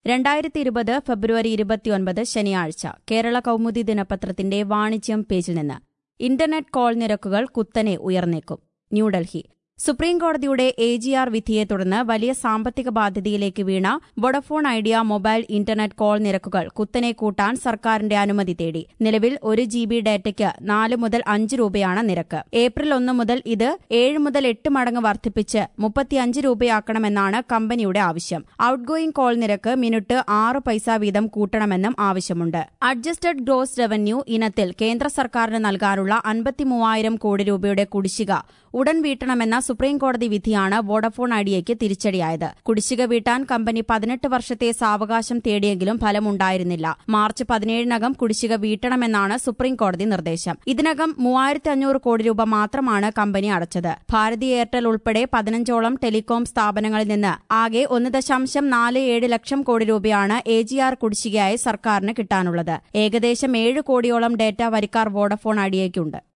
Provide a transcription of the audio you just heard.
രണ്ടായിരത്തി ഇരുപത് ഫെബ്രുവരി ഇരുപത്തിയൊൻപത് ശനിയാഴ്ച കേരള കൗമുദി ദിനപത്രത്തിന്റെ വാണിജ്യം പേജിൽ നിന്ന് ഇന്റർനെറ്റ് കോൾ നിരക്കുകൾ കുത്തനെ ഉയർന്നേക്കും ന്യൂഡൽഹി സുപ്രീംകോടതിയുടെ എ ജി ആർ വിധിയെ തുടർന്ന് വലിയ സാമ്പത്തിക ബാധ്യതയിലേക്ക് വീണ Vodafone Idea mobile internet call നിരക്കുകൾ കുത്തനെ കൂട്ടാൻ സർക്കാരിന്റെ അനുമതി തേടി നിലവിൽ ഒരു ജി ബി ഡാറ്റയ്ക്ക് നാല് മുതൽ അഞ്ച് രൂപയാണ് നിരക്ക് ഏപ്രിൽ ഒന്ന് മുതൽ ഇത് ഏഴ് മുതൽ എട്ട് മടങ്ങ് വർദ്ധിപ്പിച്ച് മുപ്പത്തിയഞ്ച് രൂപയാക്കണമെന്നാണ് കമ്പനിയുടെ ആവശ്യം ഔട്ട് ഗോയിംഗ് കോൾ നിരക്ക് മിനിറ്റ് ആറ് പൈസ വീതം കൂട്ടണമെന്നും ആവശ്യമുണ്ട് അഡ്ജസ്റ്റഡ് ഗ്രോസ് റവന്യൂ ഇനത്തിൽ കേന്ദ്ര സർക്കാരിന് നൽകാനുള്ള അൻപത്തിമൂവായിരം കോടി രൂപയുടെ കുടിശ്ശിക ഉടൻ വീട്ടണമെന്ന സുപ്രീംകോടതി വിധിയാണ് വോഡഫോൺ ഐഡിയയ്ക്ക് തിരിച്ചടിയായത് കുടിശ്ശിക വീട്ടാൻ കമ്പനി പതിനെട്ട് വർഷത്തെ സാവകാശം തേടിയെങ്കിലും ഫലമുണ്ടായിരുന്നില്ല മാർച്ച് പതിനേഴിനകം കുടിശ്ശിക വീട്ടണമെന്നാണ് സുപ്രീംകോടതി നിർദ്ദേശം ഇതിനകം മൂവായിരത്തി അഞ്ഞൂറ് കോടി രൂപ മാത്രമാണ് കമ്പനി അടച്ചത് ഭാരതി എയർടെൽ ഉൾപ്പെടെ പതിനഞ്ചോളം ടെലികോം സ്ഥാപനങ്ങളിൽ നിന്ന് ആകെ ഒന്ന് ദശാംശം നാല് ഏഴ് ലക്ഷം കോടി രൂപയാണ് എ ജി ആർ കുടിശ്ശികയായി സർക്കാരിന് കിട്ടാനുള്ളത് ഏകദേശം ഏഴ് കോടിയോളം ഡേറ്റ വരിക്കാർ വോഡഫോൺ ഐഡിയയ്ക്കുണ്ട്